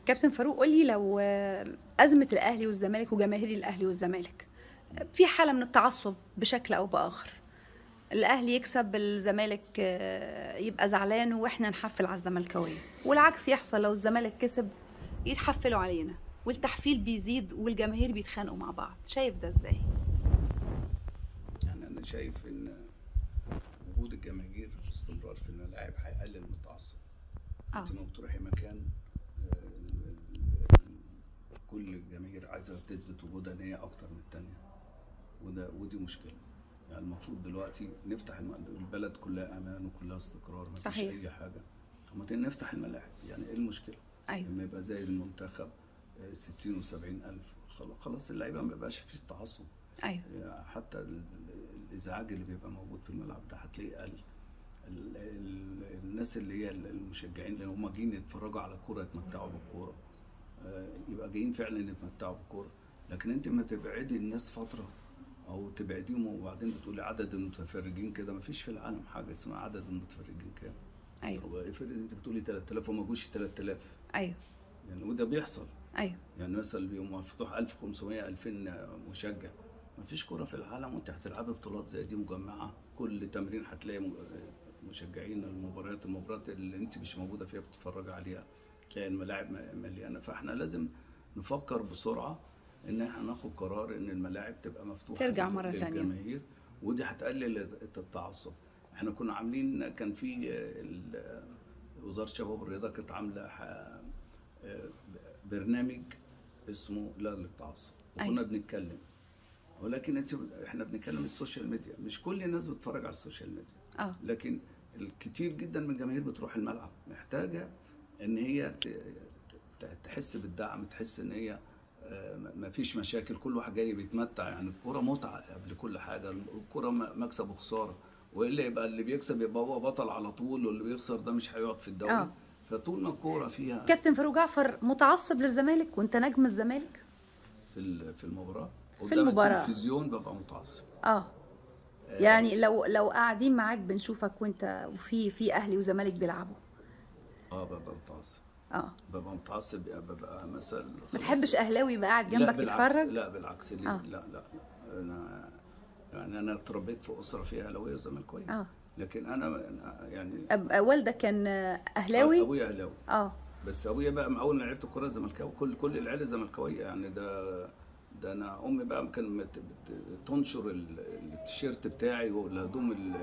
كابتن فاروق قولي لو آه، أزمة الأهلي والزمالك وجماهير الأهلي والزمالك في حالة من التعصب بشكل أو بآخر الأهلي يكسب الزمالك آه، يبقى زعلان وإحنا نحفل على الزملكاوية والعكس يحصل لو الزمالك كسب يتحفلوا علينا والتحفيل بيزيد والجماهير بيتخانقوا مع بعض شايف ده ازاي؟ يعني انا شايف ان وجود الجماهير باستمرار في الملاعب هيقلل من التعصب اه انت لما بتروحي مكان آه، ال- ال- كل الجماهير عايزه تثبت وجودها ان هي اكتر من التانيه وده ودي مشكله يعني المفروض دلوقتي نفتح الم- البلد كلها امان وكلها استقرار ما فيش صحيح. اي حاجه طب ما نفتح الملاعب يعني ايه المشكله ايوه لما يبقى زي المنتخب آه، 60 و70 الف خلاص خلاص اللعيبه ما بقاش فيه تعصب ايوه يعني حتى ال- ال- الازعاج اللي بيبقى موجود في الملعب ده هتلاقيه قل ال- ال- الناس اللي هي المشجعين اللي هم جايين يتفرجوا على كوره يتمتعوا بالكوره آه، يبقى جايين فعلا يتمتعوا بالكوره لكن انت ما تبعدي الناس فتره او تبعديهم وبعدين بتقولي عدد المتفرجين كده ما فيش في العالم حاجه اسمها عدد المتفرجين كام ايوه هو افرض انت بتقولي 3000 وما جوش 3000 ايوه يعني وده بيحصل ايوه يعني مثلا بيبقى مفتوح 1500 2000 مشجع مفيش كوره في العالم وانت هتلعبي بطولات زي دي مجمعه كل تمرين هتلاقي م- مشجعين المباريات المباريات اللي انت مش موجوده فيها بتتفرجي عليها تلاقي الملاعب م- مليانه فاحنا لازم نفكر بسرعه ان احنا ناخد قرار ان الملاعب تبقى مفتوحه ترجع لل- مرة تانية. للجماهير ودي هتقلل التعصب احنا كنا عاملين كان في ال- وزاره الشباب والرياضه كانت عامله ح- برنامج اسمه لا للتعصب وكنا أيوة. بنتكلم ولكن انت احنا بنتكلم السوشيال ميديا مش كل الناس بتتفرج على السوشيال ميديا اه لكن الكتير جدا من الجماهير بتروح الملعب محتاجه ان هي ت- ت- تحس بالدعم تحس ان هي آه، ما فيش مشاكل كل واحد جاي بيتمتع يعني الكوره متعه قبل كل حاجه الكوره م- مكسب وخساره والا يبقى اللي بيكسب يبقى هو بطل على طول واللي بيخسر ده مش هيقعد في الدوري آه. فطول ما الكوره فيها كابتن فاروق جعفر متعصب للزمالك وانت نجم الزمالك في ال- في المباراه في قدام المباراة. التلفزيون ببقى متعصب اه يعني لو لو قاعدين معاك بنشوفك وانت وفي في اهلي وزمالك بيلعبوا اه ببقى متعصب اه ببقى متعصب ببقى مثلا ما خلاص. تحبش اهلاوي يبقى قاعد لا جنبك بالعكس يتفرج لا بالعكس ليه؟ آه. لا لا انا يعني انا اتربيت في اسره فيها اهلاويه وزملكاويه اه لكن انا أنا يعني أب- والدك كان اهلاوي ابويا اهلاوي اه بس ابويا بقى من اول ما لعبت الكوره زملكاوي كل كل العيله زملكاويه يعني ده ده انا امي بقى كان بت- بت- تنشر ال- التيشيرت بتاعي والهدوم ال-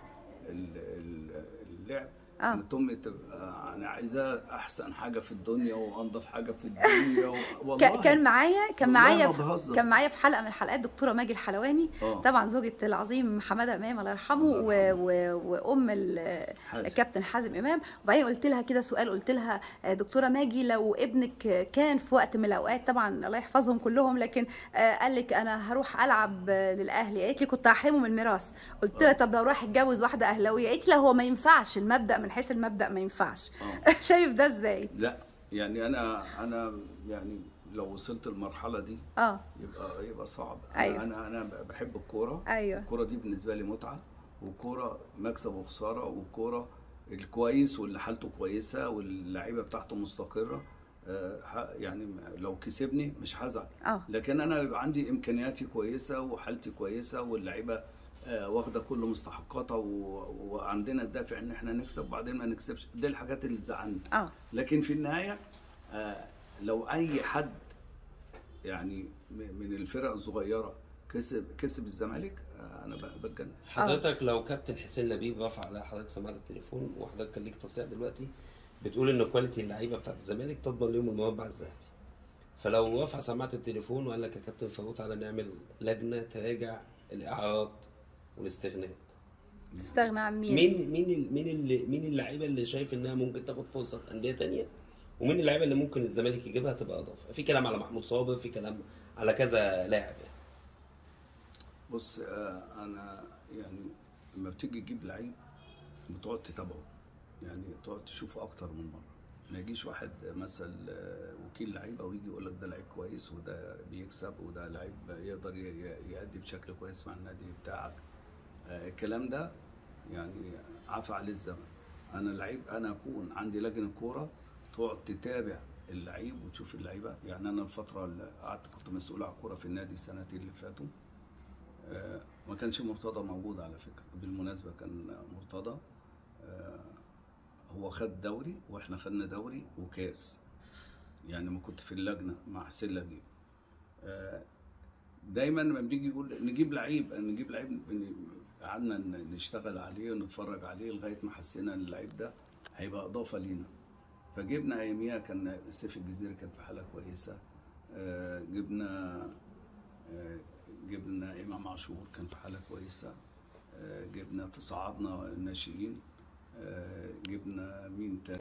ال- ال- اللعب اه كانت امي تبقى انا عايزاه احسن حاجه في الدنيا وانضف حاجه في الدنيا و... والله ك- كان معايا كان والله معايا ما في بهزر. كان معايا في حلقه من الحلقات دكتوره ماجي الحلواني آه. طبعا زوجة العظيم حماده امام الله يرحمه و... الله و... وام ال- حازم. الكابتن حازم امام وبعدين قلت لها كده سؤال قلت لها آه، دكتوره ماجي لو ابنك كان في وقت من الاوقات طبعا الله يحفظهم كلهم لكن آه، قال لك انا هروح العب آه، للاهلي قالت لي كنت هحرمه من الميراث قلت لها آه. طب لو راح يتجوز واحده اهلاويه قالت لي لا هو ما ينفعش المبدا من حيث المبدا ما ينفعش آه. شايف ده ازاي لا يعني انا انا يعني لو وصلت المرحله دي اه يبقى يبقى صعب أيوة. انا انا انا بحب الكوره ايوه الكوره دي بالنسبه لي متعه والكوره مكسب وخساره والكوره الكويس واللي حالته كويسه واللعيبه بتاعته مستقره آه، ح- يعني لو كسبني مش هزعل اه لكن انا يبقى عندي امكانياتي كويسه وحالتي كويسه واللعيبه آه، واخده كل مستحقاتها و- وعندنا الدافع ان احنا نكسب وبعدين ما نكسبش دي الحاجات اللي تزعلني اه لكن في النهايه آه، لو اي حد يعني م- من الفرق الصغيره كسب كسب الزمالك آه، انا ب- بتجنن حضرتك لو كابتن حسين لبيب رفع على حضرتك سماعه التليفون وحضرتك كان ليك تصريح دلوقتي بتقول ان كواليتي اللعيبه بتاعت الزمالك تضمن ليهم المربع الذهبي فلو رفع سماعه التليفون وقال لك يا كابتن فاروق تعالى نعمل لجنه تراجع الاعارات والاستغناء تستغنى عن مين مين مين ال- مين اللي مين اللعيبه اللي شايف انها ممكن تاخد فرصه في انديه تانية ومين اللعيبه اللي ممكن الزمالك يجيبها تبقى اضافه في كلام على محمود صابر في كلام على كذا لاعب يعني بص آه، انا يعني لما بتيجي تجيب لعيب بتقعد تتابعه يعني تقعد تشوفه اكتر من مره ما يجيش واحد مثل آه، وكيل لعيبه ويجي يقول لك ده لعيب كويس وده بيكسب وده لعيب يقدر ي- ي- يأدي بشكل كويس مع النادي بتاعك آه، الكلام ده يعني عفى عليه الزمن انا لعيب انا اكون عندي لجنه كوره تقعد تتابع اللعيب وتشوف اللعيبه يعني انا الفتره اللي قعدت كنت مسؤول على الكوره في النادي السنتين اللي فاتوا آه، ما كانش مرتضى موجود على فكره بالمناسبه كان مرتضى آه، هو خد دوري واحنا خدنا دوري وكاس يعني ما كنت في اللجنه مع حسين لبيب آه، دايما لما بنيجي يقول نجيب لعيب نجيب لعيب بن- قعدنا ن- نشتغل عليه ونتفرج عليه لغايه ما حسينا ان اللعيب ده هيبقى اضافه لينا فجبنا اياميها كان سيف الجزيري كان في حاله كويسه آه، جبنا آه، جبنا امام عاشور كان في حاله كويسه آه، جبنا تصعدنا الناشئين آه، جبنا مين تاني